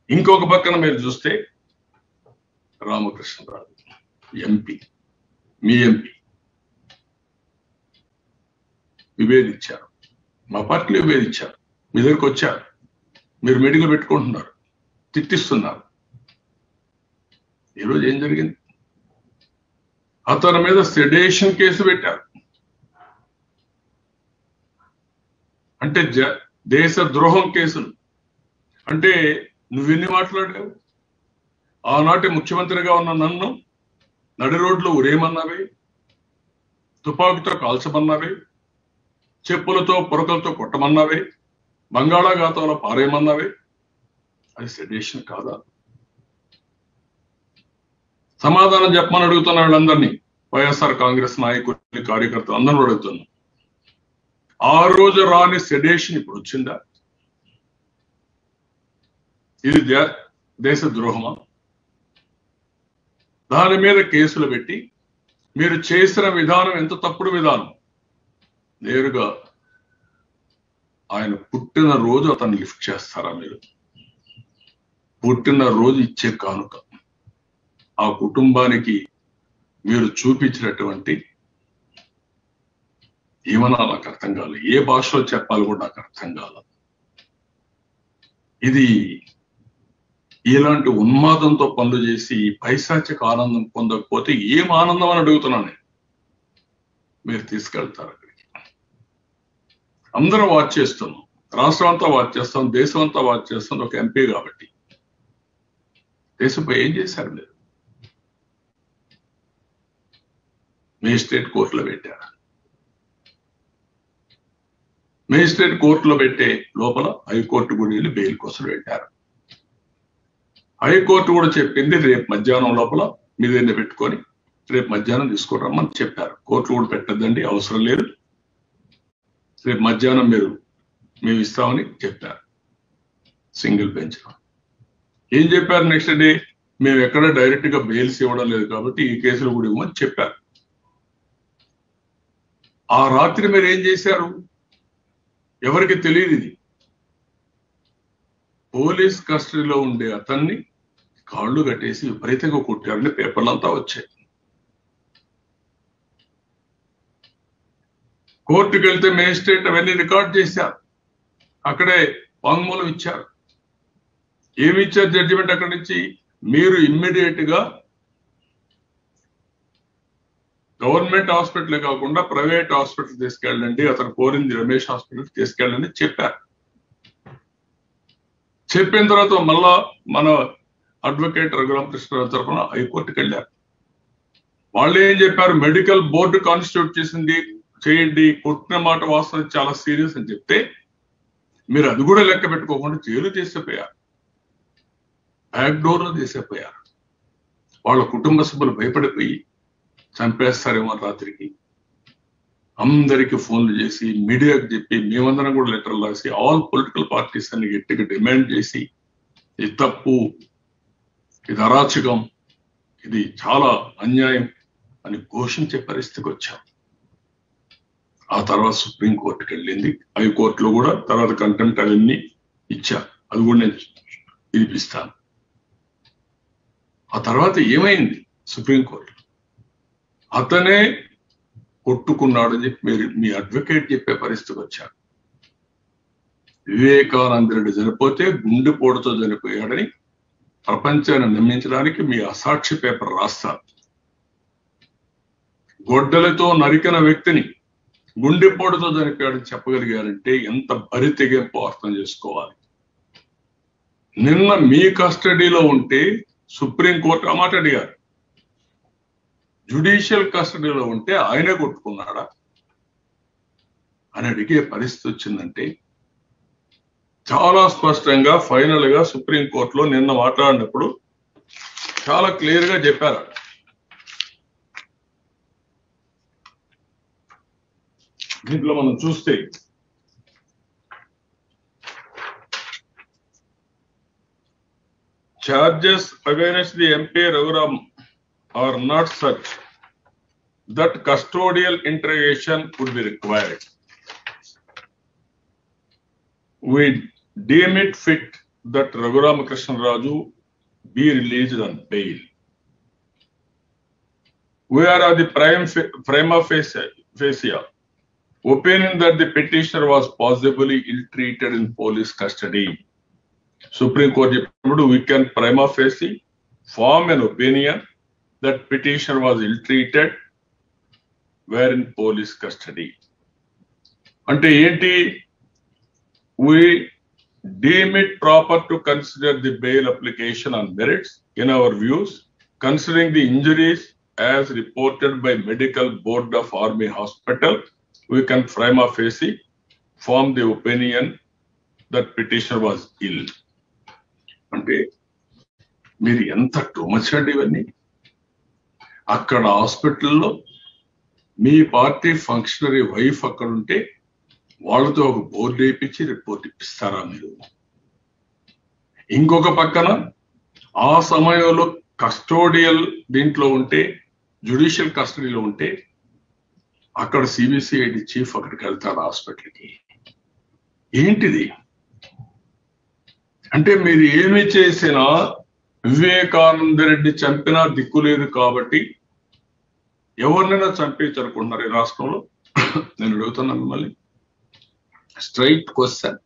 ఇంకొక పక్కన మీరు చూస్తే రామకృష్ణరాజు ఎంపీ మీ ఎంపీ విభేదించారు మా పార్టీలో విభేదించారు మీ దగ్గరికి వచ్చారు మీరు మీటింగ్లు పెట్టుకుంటున్నారు తిట్టిస్తున్నారు ఈరోజు ఏం జరిగింది అతని మీద సెడేషన్ కేసు పెట్టారు అంటే జ- దేశ ద్రోహం కేసులు అంటే నువ్వెన్ని మాట్లాడావు ఆనాటి ముఖ్యమంత్రిగా ఉన్న నన్ను నడి రోడ్లు ఉరేయమన్నావే తుపాకీతో కాల్చమన్నావే చెప్పులతో పొరకలతో కొట్టమన్నావే బంగాళాఘాతంలో పారేయమన్నావే అది సెడేషన్ కాదా సమాధానం చెప్పమని అడుగుతున్న వాళ్ళందరినీ వైఎస్ఆర్ కాంగ్రెస్ నాయకులు కార్యకర్తలు అందరూ అడుగుతున్నాం ఆ రోజు రాని సెడేషన్ ఇప్పుడు వచ్చిందా ఇది దే- దేశ ద్రోహమా దాని మీద కేసులు పెట్టి మీరు చేసిన విధానం ఎంత తప్పుడు విధానం నేరుగా ఆయన పుట్టిన రోజు అతన్ని లిఫ్ట్ చేస్తారా మీరు పుట్టిన రోజు ఇచ్చే కానుక ఆ కుటుంబానికి మీరు చూపించినటువంటి ఏమన్నా నాకు అర్థం కాలేదు ఏ భాషలో చెప్పాలి కూడా నాకు అర్థం కాలేదు ఇది ఇలాంటి ఉన్మాదంతో పనులు చేసి ఈ పైశాచిక ఆనందం పొందకపోతే ఏం ఆనందం అని అడుగుతున్నాను నేను. మీరు తీసుకెళ్తారు అక్కడికి అందరం వాచ్ చేస్తున్నాం రాష్ట్రం అంతా వాచ్ చేస్తాం దేశం అంతా వాచ్ చేస్తాం ఒక ఎంపీ కాబట్టి దేశంపై ఏం చేశారు మీరు మేజిస్ట్రేట్ కోర్టులో పెట్టారు మేజిస్ట్రేట్ కోర్టులో పెట్టే లోపల హైకోర్టు కూడా వెళ్ళి బెయిల్ కోసం పెట్టారు హైకోర్టు కూడా చెప్పింది రేపు మధ్యాహ్నం లోపల మీ దగ్గర పెట్టుకొని రేపు మధ్యాహ్నం తీసుకురమ్మని చెప్పారు కోర్టు కూడా పెట్టద్దండి అవసరం లేదు రేపు మధ్యాహ్నం మీరు మేము ఇస్తామని చెప్పారు సింగిల్ బెంచ్ ఏం చెప్పారు నెక్స్ట్ డే మేము ఎక్కడ డైరెక్ట్ గా బెయిల్స్ ఇవ్వడం లేదు కాబట్టి ఈ కేసులు కూడా ఇవ్వమని చెప్పారు ఆ రాత్రి మీరు ఏం చేశారు ఎవరికి తెలియదు ఇది పోలీస్ కస్టడీలో ఉండే అతన్ని కాళ్ళు కట్టేసి విపరీతంగా కొట్టారని పేపర్లంతా వచ్చాయి కోర్టుకు వెళ్తే మేజిస్ట్రేట్ అవన్నీ రికార్డ్ చేశారు అక్కడే వాంగ్మూలం ఇచ్చారు ఏమి ఇచ్చారు జడ్జిమెంట్ అక్కడి నుంచి మీరు ఇమ్మీడియట్ గా గవర్నమెంట్ హాస్పిటల్ కాకుండా ప్రైవేట్ హాస్పిటల్ తీసుకెళ్ళండి అతను కోరింది రమేష్ హాస్పిటల్ తీసుకెళ్ళండి చెప్పారు చెప్పిన తర్వాత మళ్ళా మన అడ్వకేట్ రఘురామకృష్ణ తరఫున హైకోర్టుకి వెళ్ళారు వాళ్ళు ఏం చెప్పారు మెడికల్ బోర్డు కాన్స్టిట్యూట్ చేసింది చేయండి కొట్టిన మాట వాస్తవం చాలా సీరియస్ అని చెప్తే మీరు అది కూడా లెక్క పెట్టుకోకుండా జైలు చేసిపోయారు బ్యాక్ డోర్ లో చేసిపోయారు వాళ్ళ కుటుంబ సభ్యులు భయపడిపోయి చంపేస్తారేమో రాత్రికి అందరికి ఫోన్లు చేసి మీడియాకి చెప్పి మేమందరం కూడా లెటర్ రాసి ఆల్ పొలిటికల్ పార్టీస్ అన్ని గట్టిగా డిమాండ్ చేసి ఇది తప్పు ఇది అరాచకం ఇది చాలా అన్యాయం అని ఘోషించే పరిస్థితికి వచ్చాం ఆ తర్వాత సుప్రీం కోర్టుకి వెళ్ళింది హైకోర్టులో కూడా తర్వాత కంటెంప్ట్ అవన్నీ ఇచ్చా అది కూడా నేను వినిపిస్తాను ఆ తర్వాత ఏమైంది సుప్రీం కోర్టు అతనే కొట్టుకున్నాడు అని చెప్పి మీరు మీ అడ్వకేట్ చెప్పే పరిస్థితికి వచ్చారు వివేకానంద రెడ్డి చనిపోతే గుండెపోటుతో చనిపోయాడని ప్రపంచాన్ని నమ్మించడానికి మీ అసాక్షి పేపర్ రాస్తారు గొడ్డలతో నరికిన వ్యక్తిని గుండెపోటుతో చనిపోయాడని చెప్పగలిగారంటే ఎంత బరి తెగింపు అర్థం చేసుకోవాలి నిన్న మీ కస్టడీలో ఉంటే సుప్రీంకోర్టు ఆ మాట అడిగారు జుడిషియల్ కస్టడీలో ఉంటే ఆయనే కొట్టుకున్నాడా అని అడిగే పరిస్థితి వచ్చిందంటే చాలా స్పష్టంగా ఫైనల్ గా సుప్రీంకోర్టులో నిన్న మాట్లాడినప్పుడు చాలా క్లియర్ గా చెప్పారు దీంట్లో మనం చూస్తే charges against the MP Raghuram are not such that custodial interrogation would be required. We deem it fit that Raghuram Raju be released on bail. We are at the prime fa- prima facie, facie opinion that the petitioner was possibly ill-treated in police custody. Supreme Court చెప్పినప్పుడు we can prima facie form an opinion that petitioner was ill-treated were in police custody. అంటే ఏంటి we deem it proper to consider the bail application on merits in our views, considering the injuries as reported by medical board of army hospital, we can prima facie form the opinion that petitioner was ill. అంటే మీరు ఎంత టూమచండి ఇవన్నీ అక్కడ హాస్పిటల్లో మీ party functionary wife అక్కడ ఉంటే వాళ్ళతో ఒక బోర్డు వేయించి రిపోర్ట్ ఇప్పిస్తారా మీరు ఇంకొక పక్కన ఆ సమయంలో కస్టోడియల్ దీంట్లో ఉంటే జుడిషియల్ కస్టడీలో ఉంటే అక్కడ సిబిసిఐడి చీఫ్ అక్కడికి వెళ్తాడు హాస్పిటల్కి ఏంటిది అంటే మీరు ఏమి చేసినా వివేకానంద రెడ్డి చంపినా దిక్కు లేదు కాబట్టి ఎవరినైనా చంపేయచ్చు అనుకుంటున్నారు ఈ రాష్ట్రంలో నేను అడుగుతున్నా మిమ్మల్ని స్ట్రైట్ క్వశ్చన్